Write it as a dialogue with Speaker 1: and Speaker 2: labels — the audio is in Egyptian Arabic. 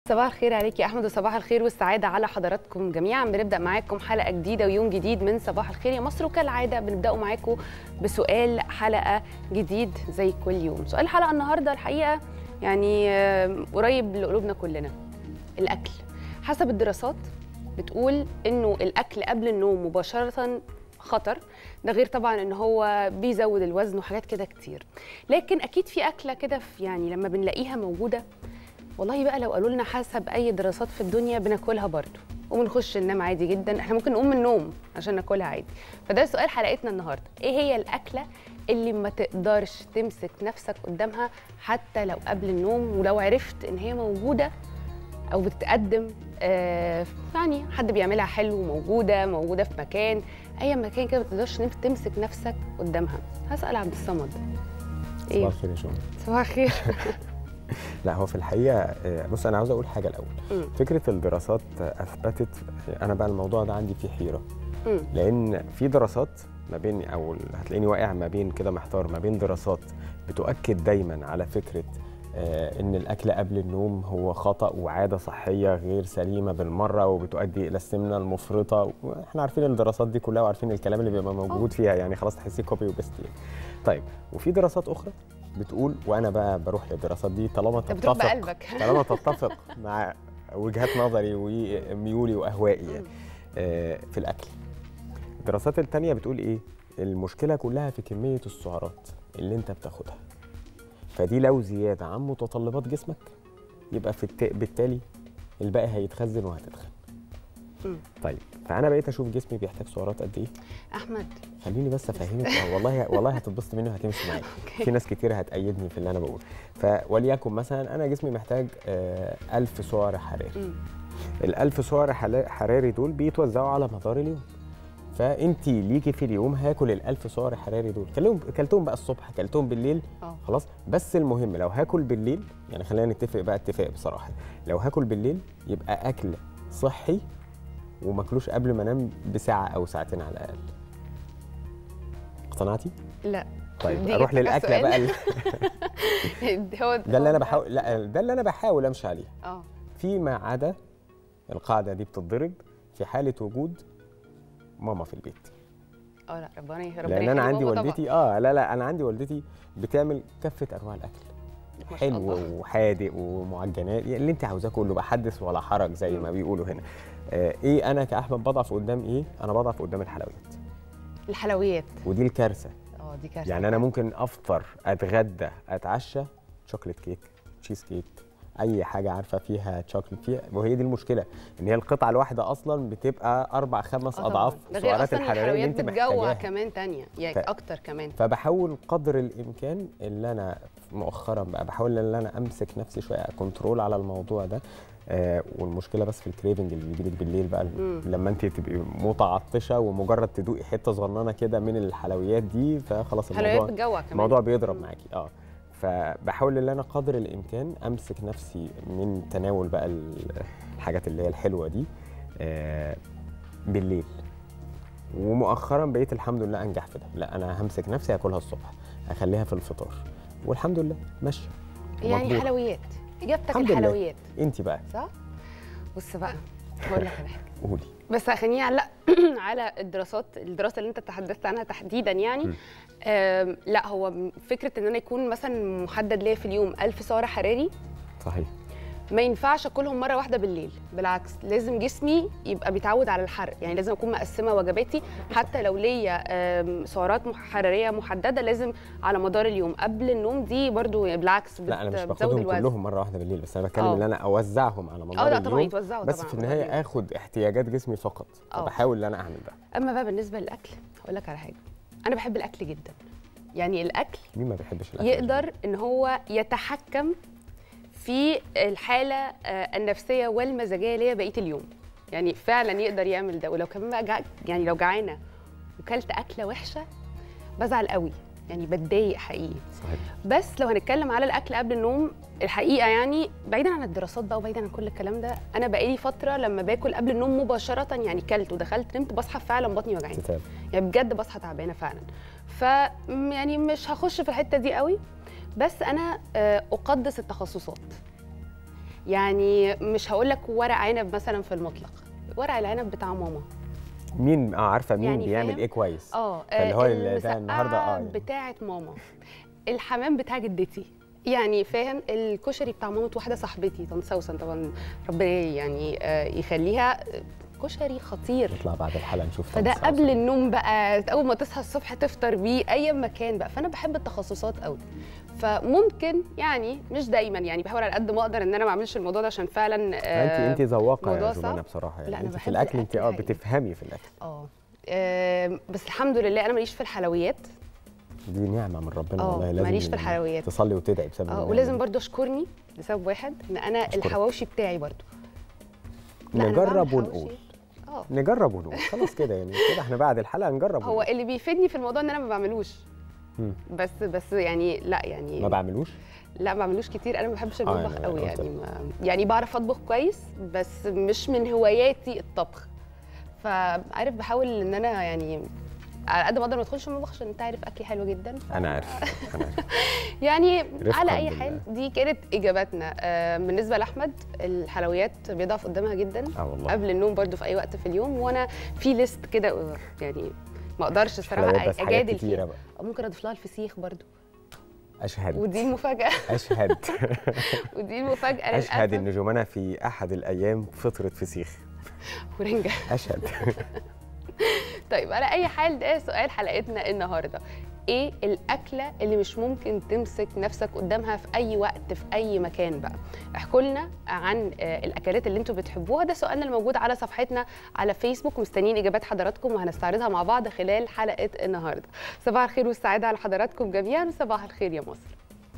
Speaker 1: صباح الخير عليك يا احمد وصباح الخير والسعاده على حضراتكم جميعا بنبدا معاكم حلقه جديده ويوم جديد من صباح الخير يا مصر وكالعاده بنبداوا معاكم بسؤال حلقه جديد زي كل يوم سؤال الحلقه النهارده الحقيقه يعني آه، قريب لقلوبنا كلنا الاكل حسب الدراسات بتقول انه الاكل قبل النوم مباشره خطر ده غير طبعا ان هو بيزود الوزن وحاجات كده كتير لكن اكيد في اكله كده في- يعني لما بنلاقيها موجوده والله بقى لو قالوا لنا حسب اي دراسات في الدنيا بناكلها برضو وبنخش ننام عادي جدا احنا ممكن نقوم من النوم عشان ناكلها عادي فده سؤال حلقتنا النهارده ايه هي الاكله اللي ما تقدرش تمسك نفسك قدامها حتى لو قبل النوم ولو عرفت ان هي موجوده او بتتقدم آه يعني حد بيعملها حلو موجوده موجوده في مكان اي مكان كده ما تقدرش نف- تمسك نفسك قدامها هسال عبد الصمد
Speaker 2: صباح
Speaker 1: ايه
Speaker 2: الخير يا شوم
Speaker 1: صباح الخير
Speaker 2: لا هو في الحقيقه آه، بص انا عاوز اقول حاجه الاول
Speaker 1: مم.
Speaker 2: فكره الدراسات آه، اثبتت انا بقى الموضوع ده عندي فيه حيره
Speaker 1: مم.
Speaker 2: لان في دراسات ما بين او هتلاقيني واقع ما بين كده محتار ما بين دراسات بتؤكد دايما على فكره آه، ان الاكل قبل النوم هو خطا وعاده صحيه غير سليمه بالمره وبتؤدي الى السمنه المفرطه احنا عارفين الدراسات دي كلها وعارفين الكلام اللي بيبقى موجود فيها يعني خلاص تحسيه كوبي وبيست يعني. طيب وفي دراسات اخرى بتقول وانا بقى بروح للدراسات دي طالما
Speaker 1: انت بتروح
Speaker 2: تتفق
Speaker 1: بقلبك
Speaker 2: طالما تتفق مع وجهات نظري وميولي واهوائي يعني آه، في الاكل الدراسات التانية بتقول ايه المشكله كلها في كميه السعرات اللي انت بتاخدها فدي لو زياده عن متطلبات جسمك يبقى في الت... بالتالي الباقي هيتخزن وهتتخن
Speaker 1: مم.
Speaker 2: طيب فانا بقيت اشوف جسمي بيحتاج سعرات قد ايه
Speaker 1: احمد
Speaker 2: خليني بس افهمك آه، والله والله هتتبسط مني وهتمشي معايا في ناس كتير هتأيدني في اللي انا بقوله فوليكن مثلا انا جسمي محتاج آه، 1000 سعر حراري
Speaker 1: مم.
Speaker 2: ال 1000 سعر حلا- حراري دول بيتوزعوا على مدار اليوم فانت ليكي في اليوم هاكل ال 1000 سعر حراري دول كلهم كلتهم بقى الصبح كلتهم بالليل
Speaker 1: اه
Speaker 2: خلاص بس المهم لو هاكل بالليل يعني خلينا نتفق بقى اتفاق بصراحه لو هاكل بالليل يبقى اكل صحي وماكلوش قبل ما انام بساعه او ساعتين على الاقل اقتنعتي
Speaker 1: لا
Speaker 2: طيب
Speaker 1: دي
Speaker 2: اروح
Speaker 1: جبتك على
Speaker 2: للاكله بقى
Speaker 1: السؤال.
Speaker 2: ال-
Speaker 1: هو
Speaker 2: ده اللي انا بحاول لا ده اللي انا بحاول امشي عليه
Speaker 1: اه
Speaker 2: فيما عدا القاعده دي بتتضرب في حاله وجود ماما في البيت
Speaker 1: اه لا ربنا ربنا
Speaker 2: لان انا
Speaker 1: يخلي
Speaker 2: عندي
Speaker 1: بابا
Speaker 2: والدتي اه لا لا انا عندي والدتي بتعمل كافه انواع الاكل
Speaker 1: ما شاء
Speaker 2: حلو
Speaker 1: الله.
Speaker 2: وحادق ومعجنات يعني اللي انت عاوزاه كله بحدث ولا حرج زي ما بيقولوا هنا آه ايه انا كاحمد بضعف قدام ايه انا بضعف قدام الحلويات
Speaker 1: الحلويات
Speaker 2: ودي الكارثه
Speaker 1: اه دي كارثه
Speaker 2: يعني انا ممكن افطر اتغدى اتعشى شوكليت كيك تشيز كيك اي حاجه عارفه فيها شوكليت فيها وهي دي المشكله ان هي القطعه الواحده اصلا بتبقى اربع خمس
Speaker 1: آه طبعاً.
Speaker 2: اضعاف
Speaker 1: ده غير
Speaker 2: السعرات
Speaker 1: اصلا
Speaker 2: الحراريه اللي
Speaker 1: الحلويات
Speaker 2: انت
Speaker 1: بتجوع
Speaker 2: محتاجاها
Speaker 1: كمان تانية يعني
Speaker 2: ف-
Speaker 1: اكتر كمان
Speaker 2: فبحاول قدر الامكان اللي انا مؤخرا بقى بحاول ان انا امسك نفسي شويه كنترول على الموضوع ده آه والمشكله بس في الكريفنج اللي بيجيلك بالليل بقى
Speaker 1: مم.
Speaker 2: لما انت تبقي متعطشه ومجرد تدوقي حته صغننه كده من الحلويات دي فخلاص
Speaker 1: الحلويات
Speaker 2: الموضوع
Speaker 1: بتجوع كمان
Speaker 2: الموضوع بيضرب معاكي اه فبحاول ان انا قدر الامكان امسك نفسي من تناول بقى ال- الحاجات اللي هي الحلوه دي آه بالليل ومؤخرا بقيت الحمد لله انجح في ده لا انا همسك نفسي اكلها الصبح اخليها في الفطار والحمد لله ماشيه
Speaker 1: يعني
Speaker 2: مقبول.
Speaker 1: حلويات اجابتك
Speaker 2: الحمد لله.
Speaker 1: الحلويات
Speaker 2: انت بقى
Speaker 1: صح بص بقى هقول لك على حاجه
Speaker 2: قولي
Speaker 1: بس خليني على على الدراسات الدراسه اللي انت تحدثت عنها تحديدا يعني
Speaker 2: م.
Speaker 1: آم، لا هو فكره ان انا يكون مثلا محدد ليا في اليوم 1000 سعر حراري
Speaker 2: صحيح
Speaker 1: ما ينفعش اكلهم مره واحده بالليل بالعكس لازم جسمي يبقى بيتعود على الحرق يعني لازم اكون مقسمه وجباتي حتى لو ليا آم، سعرات مح- حراريه محدده لازم على مدار اليوم قبل النوم دي برضو بالعكس
Speaker 2: لا انا مش
Speaker 1: بت- بتزود
Speaker 2: باخدهم
Speaker 1: الوزن
Speaker 2: كلهم مره واحده بالليل بس انا بتكلم
Speaker 1: آه.
Speaker 2: ان انا اوزعهم على مدار
Speaker 1: اه لا طبعا
Speaker 2: اليوم
Speaker 1: يتوزعوا
Speaker 2: بس
Speaker 1: طبعا
Speaker 2: في
Speaker 1: على مدار
Speaker 2: النهايه
Speaker 1: اليوم.
Speaker 2: اخد احتياجات جسمي فقط
Speaker 1: آه.
Speaker 2: فبحاول ان انا اعمل ده
Speaker 1: اما بقى بالنسبه للاكل هقول لك على حاجه انا بحب الاكل جدا يعني الاكل
Speaker 2: مين ما بيحبش الاكل
Speaker 1: يقدر ان هو يتحكم في الحاله آه، النفسيه والمزاجيه ليا بقيه اليوم يعني فعلا يقدر يعمل ده ولو كمان بقى جع... يعني لو جعانه وكلت اكله وحشه بزعل قوي يعني بتضايق حقيقي
Speaker 2: صحيح
Speaker 1: بس لو هنتكلم على الاكل قبل النوم الحقيقه يعني بعيدا عن الدراسات بقى وبعيدا عن كل الكلام ده انا بقالي فتره لما باكل قبل النوم مباشره يعني كلت ودخلت نمت بصحى فعلا بطني وجعاني
Speaker 2: تتابع
Speaker 1: يعني بجد بصحى تعبانه فعلا ف م- يعني مش هخش في الحته دي قوي بس انا آه، اقدس التخصصات يعني مش هقول لك ورق عنب مثلا في المطلق ورق العنب بتاع ماما
Speaker 2: مين اه عارفه مين
Speaker 1: يعني
Speaker 2: بيعمل
Speaker 1: فاهم؟
Speaker 2: ايه كويس
Speaker 1: اه
Speaker 2: فاللي هو اللي ده
Speaker 1: المسقعة
Speaker 2: النهاردة اه يعني.
Speaker 1: بتاعه ماما الحمام بتاع جدتي يعني فاهم الكشري بتاع مامة واحده صاحبتي طنط سوسن طبعا ربنا يعني آه، يخليها كشري خطير
Speaker 2: نطلع بعد الحلقه نشوف
Speaker 1: فده
Speaker 2: طنط
Speaker 1: قبل
Speaker 2: سوسن.
Speaker 1: النوم بقى اول ما تصحى الصبح تفطر بيه اي مكان بقى فانا بحب التخصصات قوي فممكن يعني مش دايما يعني بحاول على قد ما اقدر ان انا ما اعملش الموضوع ده عشان فعلا
Speaker 2: انت
Speaker 1: آه،
Speaker 2: انت ذواقه
Speaker 1: موضوع
Speaker 2: يا جمانه
Speaker 1: صعب.
Speaker 2: بصراحه يعني
Speaker 1: لا، أنا
Speaker 2: انت في
Speaker 1: بحب
Speaker 2: الاكل انت
Speaker 1: الأكل
Speaker 2: اه
Speaker 1: حقيقي.
Speaker 2: بتفهمي في الاكل
Speaker 1: اه آه، بس الحمد لله انا ماليش في الحلويات
Speaker 2: دي نعمه من ربنا
Speaker 1: اه
Speaker 2: والله لازم
Speaker 1: ماليش في الحلويات
Speaker 2: تصلي وتدعي بسبب
Speaker 1: اه
Speaker 2: النعمة
Speaker 1: ولازم
Speaker 2: دي.
Speaker 1: برضو اشكرني لسبب واحد ان انا
Speaker 2: أشكرك.
Speaker 1: الحواوشي بتاعي برضو لا، أنا بعمل
Speaker 2: نجرب
Speaker 1: حواوشي.
Speaker 2: ونقول
Speaker 1: اه
Speaker 2: نجرب ونقول خلاص كده يعني كده احنا بعد الحلقه نجرب
Speaker 1: هو
Speaker 2: ونقول.
Speaker 1: اللي بيفيدني في الموضوع ان انا ما بعملوش
Speaker 2: مم.
Speaker 1: بس بس يعني لا يعني
Speaker 2: ما بعملوش
Speaker 1: لا ما بعملوش كتير انا ما بحبش
Speaker 2: آه،
Speaker 1: المطبخ
Speaker 2: يعني
Speaker 1: قوي
Speaker 2: قلت
Speaker 1: يعني ما يعني بعرف اطبخ كويس بس مش من هواياتي الطبخ فعارف بحاول ان انا يعني على قد ما اقدر ما ادخلش المطبخ عشان انت عارف اكلي حلو جدا ف-
Speaker 2: انا عارف انا عارف
Speaker 1: يعني
Speaker 2: رفقاً
Speaker 1: على اي
Speaker 2: بالله.
Speaker 1: حال دي كانت اجاباتنا آه، بالنسبه لاحمد الحلويات بيضعف قدامها جدا
Speaker 2: اه والله
Speaker 1: قبل النوم برضو في اي وقت في اليوم وانا في ليست كده آه، يعني ما اقدرش الصراحه
Speaker 2: حلويات بس حاجات
Speaker 1: اجادل
Speaker 2: كتيره
Speaker 1: فيها
Speaker 2: بقى
Speaker 1: ممكن اضيف لها الفسيخ برضو
Speaker 2: اشهد
Speaker 1: ودي المفاجاه
Speaker 2: اشهد
Speaker 1: ودي المفاجاه
Speaker 2: اشهد
Speaker 1: للأسف.
Speaker 2: ان جمانه في احد الايام فطرت فسيخ
Speaker 1: ورنجه
Speaker 2: اشهد
Speaker 1: طيب على اي حال ده سؤال حلقتنا النهارده ايه الاكله اللي مش ممكن تمسك نفسك قدامها في اي وقت في اي مكان بقى احكوا لنا عن آه، الاكلات اللي انتوا بتحبوها ده سؤالنا الموجود على صفحتنا على فيسبوك مستنيين اجابات حضراتكم وهنستعرضها مع بعض خلال حلقه النهارده صباح الخير والسعاده على حضراتكم جميعا وصباح الخير يا مصر